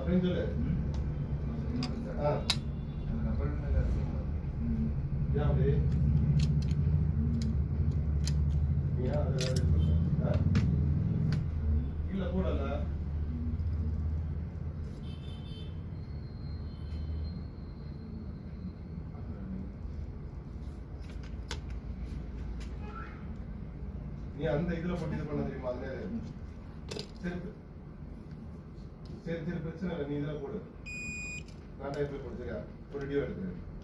அப்படின்னு சொல்லு ஆ ஏன் அப்படி நீ ஏன் அதை இது பண்ற? ஆ? இல்ல போடல நீ அந்த இதுல போட்டு இது பண்ண தெரியுமா அதுல சரி சரி சரி பிரச்சனை இல்லை நீ இதுல போடு நான் டைப்ல போடு சரியா ஒரு வீடியோ எடுக்கிறேன்